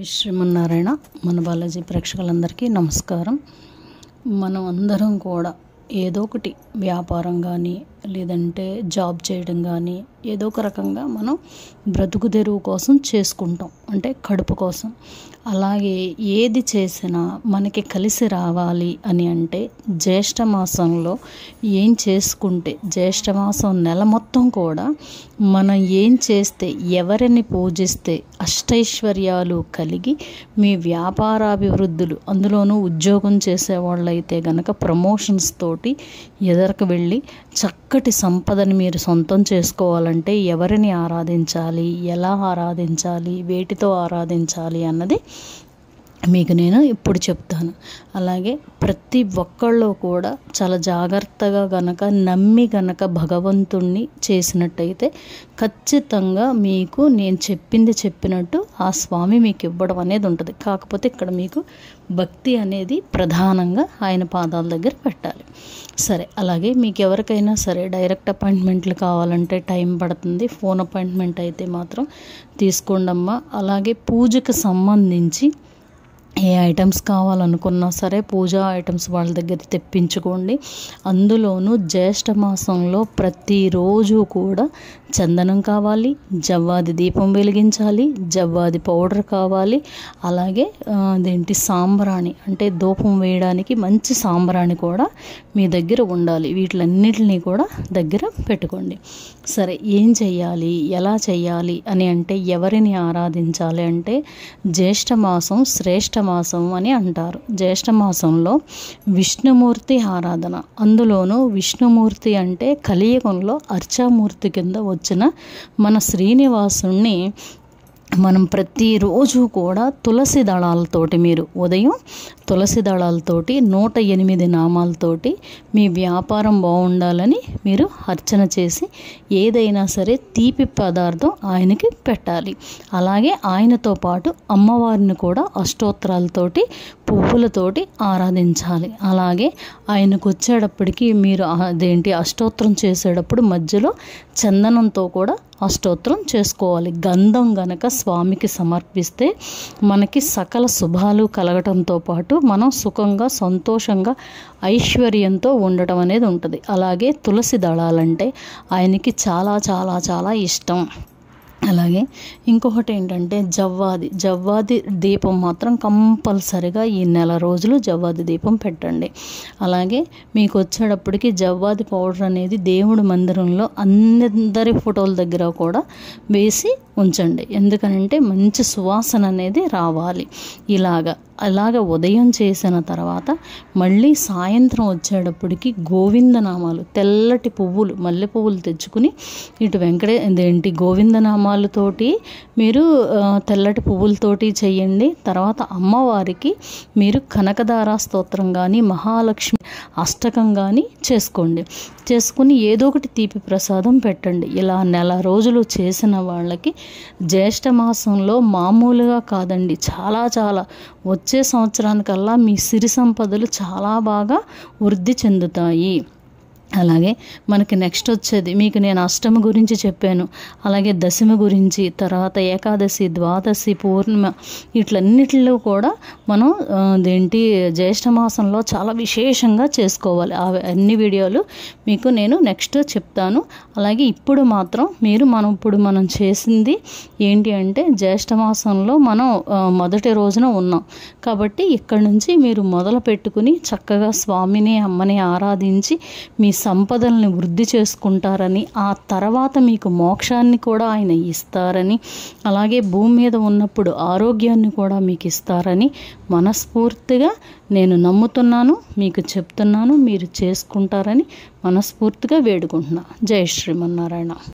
శ్రీమన్నారాయణ మన బాలాజీ ప్రేక్షకులందరికీ నమస్కారం మనం అందరం కూడా ఏదో ఒకటి వ్యాపారం కానీ లేదంటే జాబ్ చేయడం కానీ ఏదో ఒక రకంగా మనం బ్రతుకు తెరువు కోసం చేసుకుంటాం అంటే కడుపు కోసం అలాగే ఏది చేసినా మనకి కలిసి రావాలి అని అంటే జ్యేష్ఠ మాసంలో ఏం చేసుకుంటే జ్యేష్ఠ మాసం నెల మొత్తం కూడా మనం ఏం చేస్తే ఎవరిని పూజిస్తే అష్టైశ్వర్యాలు కలిగి మీ వ్యాపారాభివృద్ధులు అందులోనూ ఉద్యోగం చేసేవాళ్ళైతే గనక ప్రమోషన్స్ తోటి ఎదరకు వెళ్ళి చక్కటి సంపదని మీరు సొంతం చేసుకోవాలంటే ఎవరిని ఆరాధించాలి ఎలా ఆరాధించాలి వేటితో ఆరాధించాలి అన్నది మీకు నేను ఇప్పుడు చెప్తాను అలాగే ప్రతి ఒక్కళ్ళు కూడా చాలా జాగ్రత్తగా గనక నమ్మి గనక భగవంతుణ్ణి చేసినట్టయితే ఖచ్చితంగా మీకు నేను చెప్పింది చెప్పినట్టు ఆ స్వామి మీకు ఇవ్వడం అనేది ఉంటుంది కాకపోతే ఇక్కడ మీకు భక్తి అనేది ప్రధానంగా ఆయన పాదాల దగ్గర పెట్టాలి సరే అలాగే మీకు ఎవరికైనా సరే డైరెక్ట్ అపాయింట్మెంట్లు కావాలంటే టైం పడుతుంది ఫోన్ అపాయింట్మెంట్ అయితే మాత్రం తీసుకోండమ్మా అలాగే పూజకు సంబంధించి ఏ ఐటమ్స్ కావాలనుకున్నా సరే పూజా ఐటమ్స్ వాళ్ళ దగ్గర తెప్పించుకోండి అందులోనూ జ్యేష్ఠ మాసంలో ప్రతిరోజు కూడా చందనం కావాలి జవ్వాది దీపం వెలిగించాలి జవ్వాది పౌడర్ కావాలి అలాగే అదేంటి సాంబ్రాణి అంటే ధూపం వేయడానికి మంచి సాంబ్రాణి కూడా మీ దగ్గర ఉండాలి వీటిలన్నిటిని కూడా దగ్గర పెట్టుకోండి సరే ఏం చెయ్యాలి ఎలా చెయ్యాలి అని అంటే ఎవరిని ఆరాధించాలి అంటే జ్యేష్ఠ మాసం శ్రేష్ఠ మాసం అని అంటారు జ్యేష్ఠ మాసంలో విష్ణుమూర్తి ఆరాధన అందులోనూ విష్ణుమూర్తి అంటే కలియుగంలో అర్చామూర్తి కింద వచ్చిన మన శ్రీనివాసుణ్ణి మనం ప్రతిరోజు కూడా తులసి దళాలతోటి మీరు ఉదయం తులసి దళాలతోటి నూట ఎనిమిది నామాలతోటి మీ వ్యాపారం బాగుండాలని మీరు అర్చన చేసి ఏదైనా సరే తీపి పదార్థం ఆయనకి పెట్టాలి అలాగే ఆయనతో పాటు అమ్మవారిని కూడా అష్టోత్తరాలతోటి పువ్వులతోటి ఆరాధించాలి అలాగే ఆయనకు వచ్చేటప్పటికి మీరు అదేంటి అష్టోత్తరం చేసేటప్పుడు మధ్యలో చందనంతో కూడా అష్టోత్తరం చేసుకోవాలి గంధం గనక స్వామికి సమర్పిస్తే మనకి సకల శుభాలు కలగటంతో పాటు మనం సుఖంగా సంతోషంగా ఐశ్వర్యంతో ఉండటం అనేది ఉంటుంది అలాగే తులసి దళాలంటే ఆయనకి చాలా చాలా చాలా ఇష్టం అలాగే ఇంకొకటి ఏంటంటే జవ్వాది జవ్వాది దీపం మాత్రం కంపల్సరిగా ఈ నెల రోజులు జవ్వాది దీపం పెట్టండి అలాగే మీకు వచ్చేటప్పటికి జవ్వాది పౌడర్ అనేది దేవుడి మందిరంలో అందరి ఫోటోల దగ్గర కూడా వేసి ఉంచండి ఎందుకనంటే మంచి సువాసన అనేది రావాలి ఇలాగా అలాగ ఉదయం చేసిన తర్వాత మళ్ళీ సాయంత్రం వచ్చేటప్పటికి గోవిందనామాలు తెల్లటి పువ్వులు మల్లె పువ్వులు తెచ్చుకుని ఇటు వెంకటే ఏంటి గోవిందనామాలతోటి మీరు తెల్లటి పువ్వులతోటి చేయండి తర్వాత అమ్మవారికి మీరు కనకదార స్తోత్రం కానీ మహాలక్ష్మి అష్టకం కానీ చేసుకోండి చేసుకుని ఏదో ఒకటి తీపి ప్రసాదం పెట్టండి ఇలా నెల రోజులు చేసిన వాళ్ళకి జ్యేష్ఠ మాసంలో మామూలుగా కాదండి చాలా చాలా వచ్చే సంవత్సరానికల్లా మీ సిరి సంపదలు చాలా బాగా వృద్ధి చెందుతాయి అలాగే మనకి నెక్స్ట్ వచ్చేది మీకు నేను అష్టమి గురించి చెప్పాను అలాగే దశమి గురించి తర్వాత ఏకాదశి ద్వాదశి పూర్ణిమ వీటిలన్నిటిలో కూడా మనం అదేంటి జ్యేష్ఠ మాసంలో చాలా విశేషంగా చేసుకోవాలి ఆ అన్ని వీడియోలు మీకు నేను నెక్స్ట్ చెప్తాను అలాగే ఇప్పుడు మాత్రం మీరు మనం ఇప్పుడు మనం చేసింది ఏంటి అంటే జ్యేష్ఠ మాసంలో మనం మొదటి రోజున ఉన్నాం కాబట్టి ఇక్కడ నుంచి మీరు మొదలు పెట్టుకుని చక్కగా స్వామిని అమ్మని ఆరాధించి మీ సంపదల్ని వృద్ధి చేసుకుంటారని ఆ తర్వాత మీకు మోక్షాన్ని కూడా ఆయన ఇస్తారని అలాగే భూమి మీద ఉన్నప్పుడు ఆరోగ్యాన్ని కూడా మీకు ఇస్తారని మనస్ఫూర్తిగా నేను నమ్ముతున్నాను మీకు చెప్తున్నాను మీరు చేసుకుంటారని మనస్ఫూర్తిగా వేడుకుంటున్నా జై శ్రీమన్నారాయణ